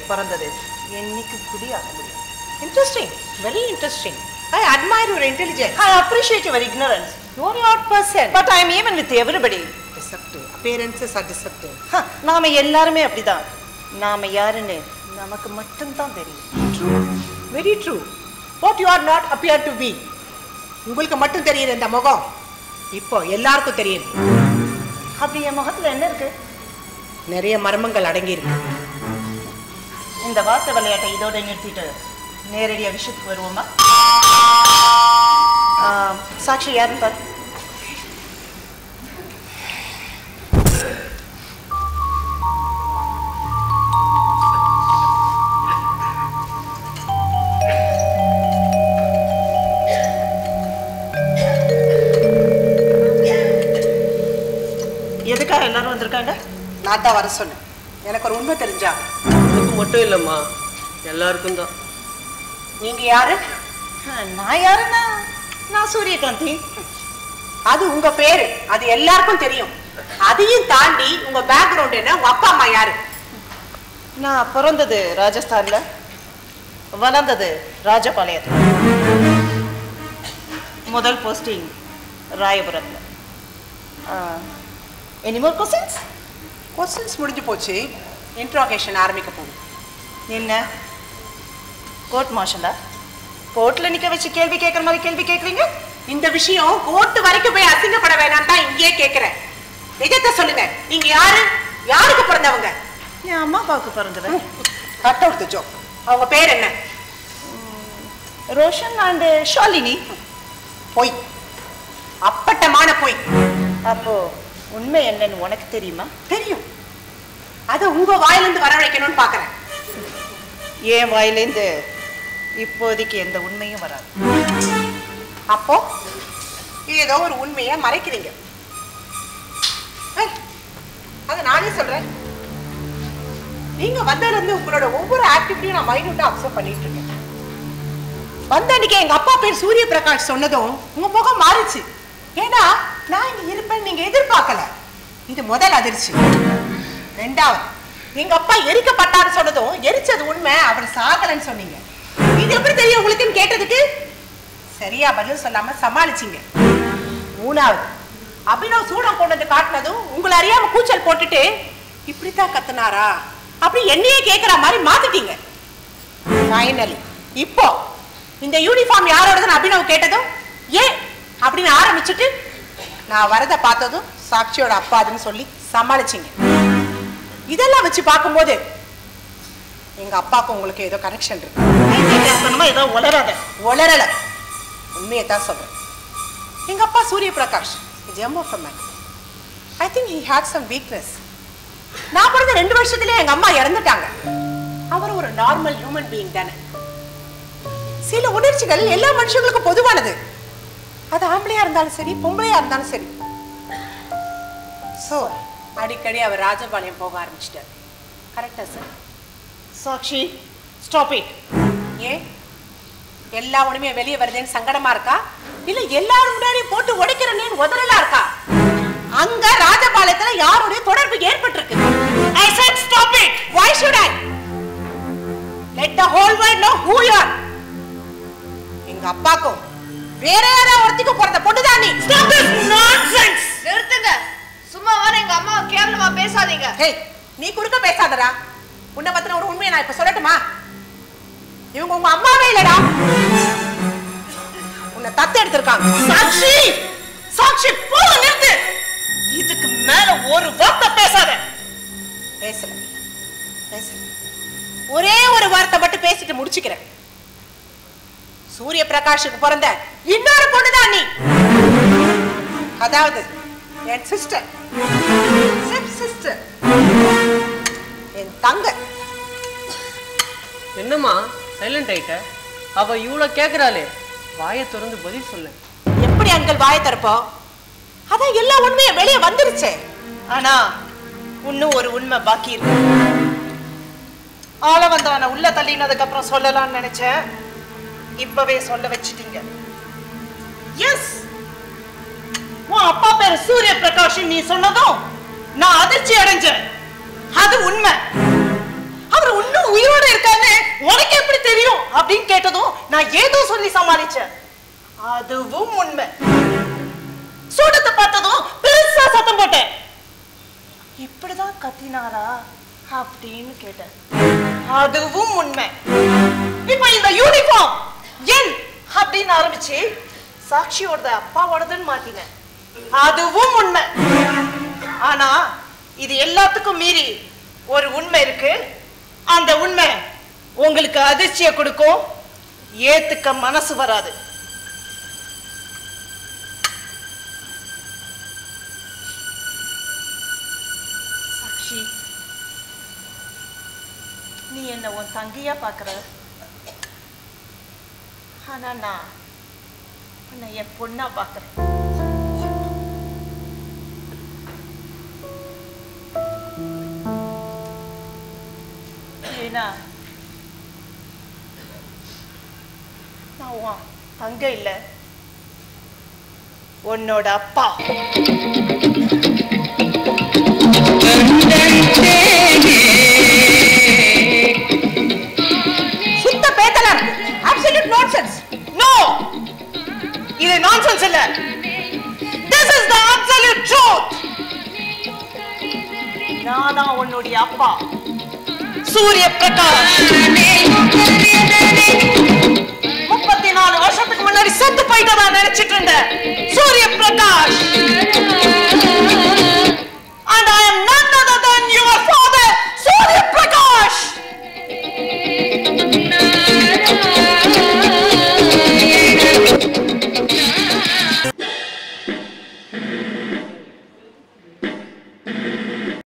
பிறந்தது என்னைக்கு குடி ஆக முடியும் interesting very interesting I admire your intelligence I appreciate your ignorance you are your person but I am even with everybody deceptive appearances are deceptive நாம எல்லாருமே அப்படிதான் நாம யாருன்னு நமக்கு மட்டும்தான் தெரியும் true very true what you are not appear to be உங்களுக்கு மட்டும் தெரியுற இந்த முகம் இப்போ எல்லாருக்கும் தெரியுது அப்படி என் முகத்துல என்ன இருக்கு நிறைய மர்மங்கள் அடங்கி இருக்கு இந்த வார்த்தை விளையாட்டை இதோட நிறுத்திட்டு நேரடியா விஷயத்துக்கு வருவோமா ஆ, சாக்ஷி யாருன்னு பாரு எதுக்காக எல்லாரும் வந்திருக்காங்க நான் தான் வர சொன்னேன் எனக்கு ஒரு உண்மை தெரிஞ்சா எனக்கு மட்டும் இல்லைம்மா எல்லாருக்கும் தான் நீங்க யாரு நான் யாருன்னா நான் சூரியகாந்தி அது உங்க பேரு அது எல்லாருக்கும் தெரியும் அதையும் தாண்டி உங்க பேக்ரவுண்ட் என்ன உங்க அப்பா அம்மா யாரு நான் பிறந்தது ராஜஸ்தான்ல வளர்ந்தது ராஜபாளையத்தில் முதல் போஸ்டிங் ராயபுரத்தில் எனிமோர் கொஸ்டின்ஸ் கொஸ்டின்ஸ் முடிஞ்சு போச்சு இன்ட்ரோகேஷன் ஆரம்பிக்க போகுது என்ன கோர்ட் மார்ஷலா கோர்ட்ல நிக்க வச்சு கேள்வி கேட்குற மாதிரி கேள்வி கேட்குறீங்க இந்த விஷயம் கோர்ட்டு வரைக்கும் போய் அசிங்கப்பட வேணாம் தான் இங்கேயே கேக்குறேன் நிஜத்தை சொல்லுங்க நீங்க யாரு யாருக்கு பிறந்தவங்க என் அம்மா அப்பாவுக்கு பிறந்தவன் கட் அவுட் தி ஜோக் அவங்க பேர் என்ன ரோஷன் அண்ட் ஷாலினி பொய் அப்பட்டமான பொய் அப்போ உண்மை என்னன்னு உனக்கு தெரியுமா தெரியும் அதை உங்க வாயிலிருந்து வரவழைக்கணும்னு பாக்குறேன் என் வாயிலேருந்து இப்போதைக்கு எந்த உண்மையும் வராது அப்போ ஏதோ ஒரு உண்மையை மறைக்கிறீங்க ஏய், அதை நானே சொல்றேன் நீங்க வந்ததுல இருந்து உங்களோட ஒவ்வொரு ஆக்டிவிட்டியும் நான் மைனூட்டா அப்சர்வ் பண்ணிட்டு இருக்கேன் வந்த அன்னைக்கு எங்க அப்பா பேர் சூரிய பிரகாஷ் சொன்னதும் உங்க முகம் மாறிச்சு ஏன்னா நான் இங்க இருப்பேன் நீங்க எதிர்பார்க்கல இது முதல் அதிர்ச்சி ரெண்டாவது எங்க அப்பா எரிக்கப்பட்டாரு சொன்னதும் எரிச்சது உண்மை அவர் சாகலன்னு சொன்னீங்க இது எப்படி தெரியும் உங்களுக்குன்னு கேட்டதுக்கு சரியா பதில் சொல்லாம சமாளிச்சீங்க மூணாவது அபினவ் சூடம் கொண்டு வந்து காட்டினதும் உங்களை அறியாம கூச்சல் போட்டுட்டு இப்படித்தான் கத்துனாரா அப்படி என்னையே கேக்குற மாதிரி மாத்திட்டீங்க ஃபைனலி இப்போ இந்த யூனிஃபார்ம் யாரோடதுன்னு அபினவ் கேட்டதும் ஏன் அப்படின்னு ஆரம்பிச்சுட்டு நான் வரத பார்த்ததும் சாட்சியோட அப்பாதுன்னு சொல்லி சமாளிச்சீங்க இதெல்லாம் வச்சு பார்க்கும்போது எங்க அப்பாவுக்கு உங்களுக்கு ஏதோ கனெக்ஷன் இருக்கு பைத்தியக்காரத்தனமா ஏதோ உளராத உளரல உண்மையை தான் சொல்றேன் எங்க அப்பா Surya Prakash gem of man I think he had some weakness நான் பிறந்த ரெண்டு வருஷத்துலயே எங்க அம்மா இறந்துட்டாங்க அவர் ஒரு நார்மல் ஹியூமன் பீயிங் தானே சில உணர்ச்சிகள் எல்லா மனுஷங்களுக்கும் பொதுவானது அது ஆம்பளையா இருந்தாலும் சரி பொம்பளையா இருந்தாலும் சரி சோ அடிக்கடி அவர் ராஜபாளையம் போக ஆரம்பிச்சிட்டார் கரெக்டா சார் சாக்ஷி ஸ்டாப் இட் ஏன் எல்லா உடனே வெளியே வருதேன்னு சங்கடமா இருக்கா இல்ல எல்லாரும் முன்னாடியும் போட்டு உடைக்கிறனேன்னு உதறலா இருக்கா அங்க ராஜபாளையத்துல யாருடைய தொடர்பு ஏற்பட்டிருக்கு ஐ said stop it why should i let the whole world know who you are எங்க அப்பாக்கும் வேற யாரா ஒருத்திக்கும் பிறந்த பொண்ணுதான் நீ stop this nonsense நிறுத்துங்க சும்மா வர எங்க அம்மா கேவலமா பேசாதீங்க ஹேய் நீ குறுக்க பேசாதடா உன்னை பத்தின ஒரு உண்மையை நான் இப்ப சொல்லட்டுமா இவங்க உங்க அம்மாவே இல்லடா உன்னை தத்து எடுத்திருக்காங்க சாக்ஷி சாக்ஷி போ நிறுத்து இதுக்கு மேல ஒரு வார்த்தை பேசாத பேசல பேசல ஒரே ஒரு வார்த்தை மட்டும் பேசிட்டு முடிச்சுக்கிறேன் சூரிய பிரகாஷுக்கு பிறந்த இன்னொரு பொண்ணுதான் நீ அதாவது என் சிஸ்டர் சிஸ்டர் என் தங்க என்னம்மா சைலண்ட் ஆயிட்ட அவ இவ்வளோ கேட்குறாளே வாயை திறந்து பதில் சொல்ல எப்படி அங்கிள் வாய திறப்போம் அதான் எல்லா உண்மையும் வெளியே வந்துருச்சே ஆனா இன்னும் ஒரு உண்மை பாக்கி இருக்கு ஆள வந்தவன உள்ள தள்ளினதுக்கு அப்புறம் சொல்லலாம்னு நினைச்சேன் இப்பவே சொல்ல வச்சிட்டீங்க எஸ் உன் அப்பா பேரு சூரிய பிரகாஷ் நீ சொன்னதும் நான் அதிர்ச்சி அடைஞ்சேன் அது உண்மை அவர் இன்னும் உயிரோட இருக்கான்னு உனக்கு எப்படி தெரியும் அப்படின்னு கேட்டதும் நான் ஏதோ சொல்லி சமாளிச்சேன் அதுவும் உண்மை சூடத்தை பார்த்ததும் பெருசா சத்தம் போட்டேன் இப்படிதான் கத்தினாரா அப்படின்னு கேட்டேன் அதுவும் உண்மை இப்ப இந்த யூனிஃபார்ம் என் அப்படின்னு ஆரம்பிச்சு சாட்சியோடது அப்பாவோடதுன்னு மாத்தினேன் அதுவும் உண்மை ஆனா இது எல்லாத்துக்கும் மீறி ஒரு உண்மை இருக்கு அந்த உண்மை உங்களுக்கு அதிர்ச்சியை கொடுக்கும் ஏத்துக்க மனசு வராது சாக்ஷி நீ என்ன உன் தங்கையா பாக்குற ஆனா நான் உன்னை என் பொண்ணா பாக்குறேன் ஏன்னா நான் உன் தங்க இல்ல உன்னோட அப்பா சுத்த பேத்தலா இருக்கு அப்சல்யூட் நான்சென்ஸ் நோ இது நான்சென்ஸ் இல்ல this is the absolute truth நான் தான் உன்னுடைய அப்பா சூரிய பிரகாஷ் முப்பத்தி நாலு வருஷத்துக்கு முன்னாடி செத்து போயிட்டதா நினைச்சிட்டு இருந்தேன்